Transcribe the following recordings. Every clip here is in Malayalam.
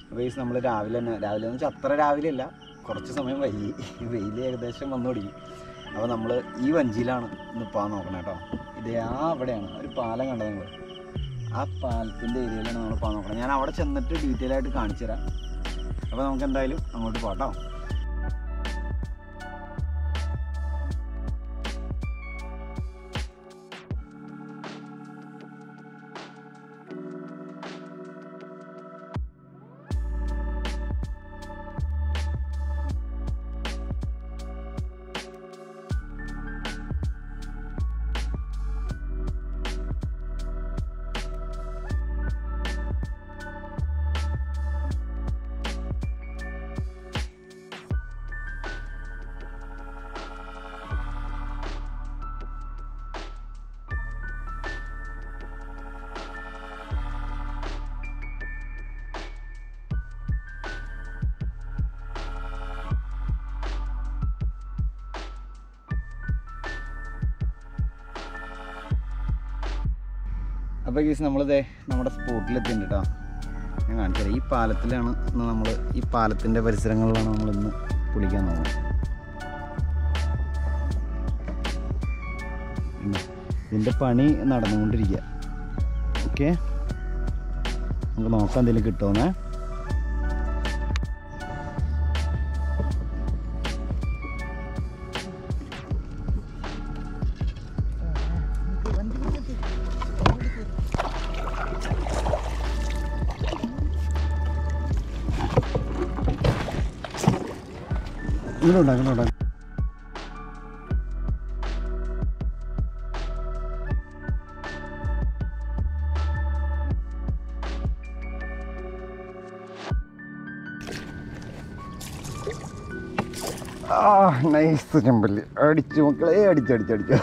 വൈസ് നമ്മൾ രാവിലെ തന്നെ രാവിലെ എന്ന് വെച്ചാൽ അത്ര രാവിലെ അല്ല കുറച്ച് സമയം വൈകി വെയിൽ ഏകദേശം വന്നു തുടങ്ങി അപ്പോൾ നമ്മൾ ഈ വഞ്ചിയിലാണ് ഇന്ന് പോകാൻ നോക്കണേ കേട്ടോ ഇത് ആ അവിടെയാണ് ഒരു പാലം കണ്ടത് നിങ്ങൾ ആ പാലത്തിൻ്റെ ഏരിയയിലാണ് നമ്മൾ പോകാൻ നോക്കണം ഞാൻ അവിടെ ചെന്നിട്ട് ഡീറ്റെയിൽ ആയിട്ട് കാണിച്ചു തരാം അപ്പോൾ നമുക്ക് എന്തായാലും അങ്ങോട്ട് പോട്ടോ അപ്പോൾ കേസ് നമ്മളിതേ നമ്മുടെ സ്പോട്ടിലെത്തിയിട്ടുണ്ട് കേട്ടോ ഞാൻ കാണിച്ചു തരാം ഈ പാലത്തിലാണ് ഇന്ന് നമ്മൾ ഈ പാലത്തിൻ്റെ പരിസരങ്ങളിലാണ് നമ്മൾ ഇന്ന് കുളിക്കാൻ പോകുന്നത് ഉം. ഇതിൻ്റെ പണി നടന്നുകൊണ്ടിരിക്കുക ഓക്കെ നമുക്ക് നോക്കാം എന്തെങ്കിലും കിട്ടുമെന്നേ ഇങ്ങോട്ടാ ഇങ്ങോട്ടാ ആ നൈസ് ചെമ്പല്ലി അടിച്ചു മക്കളെ അടിച്ചു അടിച്ചു അടിച്ചു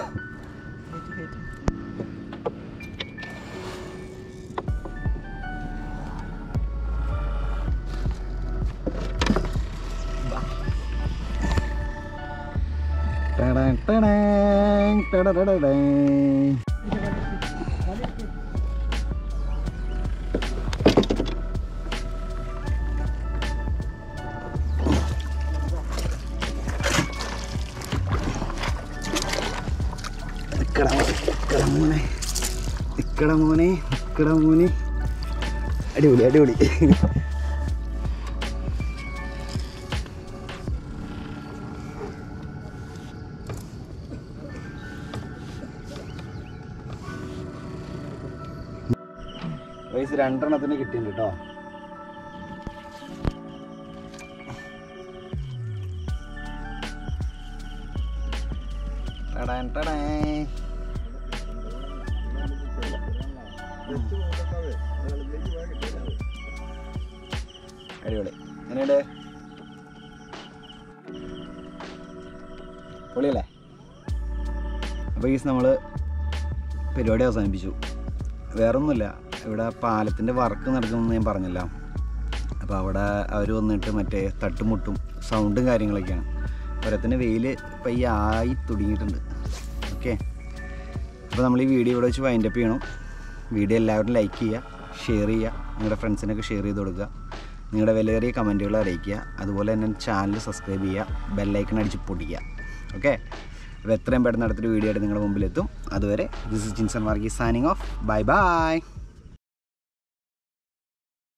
ടടാങ് ടടാങ് ടടടടടങ്. നിക്കടാ മോനെ, നിക്കടാ മോനെ നിക്കടാ മോനെ നിക്കടാ മോനെ അടിപൊളി അടിപൊളി വയസ്സ് രണ്ടെണ്ണത്തിന് കിട്ടിയിട്ടുണ്ട് കേട്ടോ ടടാൻ ടടാൻ. അടിപൊളി എങ്ങനെയുണ്ട് പൊളിയല്ലേ അപ്പോൾ ഈ നമ്മൾ പരിപാടി അവസാനിപ്പിച്ചു വേറൊന്നുമില്ല ഇവിടെ പാലത്തിൻ്റെ വർക്ക് നടക്കുമെന്ന് ഞാൻ പറഞ്ഞില്ല അപ്പോൾ അവിടെ അവർ വന്നിട്ട് മറ്റേ തട്ടുമുട്ടും സൗണ്ടും കാര്യങ്ങളൊക്കെയാണ് ഓരോത്തിന് വെയിൽ ഇപ്പം ഈ ആയി തുടങ്ങിയിട്ടുണ്ട് ഓക്കെ അപ്പോൾ നമ്മൾ ഈ വീഡിയോ ഇവിടെ വെച്ച് വൈൻഡപ്പ് ചെയ്യണം വീഡിയോ എല്ലാവരും ലൈക്ക് ചെയ്യുക ഷെയർ ചെയ്യുക നിങ്ങളുടെ ഫ്രണ്ട്സിനൊക്കെ ഷെയർ ചെയ്ത് കൊടുക്കുക നിങ്ങളുടെ വിലയേറിയ കമൻറ്റുകൾ അറിയിക്കുക അതുപോലെ തന്നെ ചാനൽ സബ്സ്ക്രൈബ് ചെയ്യുക ബെല്ലൈക്കൺ അടിച്ച് പൊടിക്കുക ഓക്കെ അപ്പോൾ എത്രയും പെട്ടെന്ന് അടുത്തൊരു വീഡിയോ ആയിട്ട് നിങ്ങളുടെ മുമ്പിലെത്തും അതുവരെ this is Jinson Varghese signing off bye by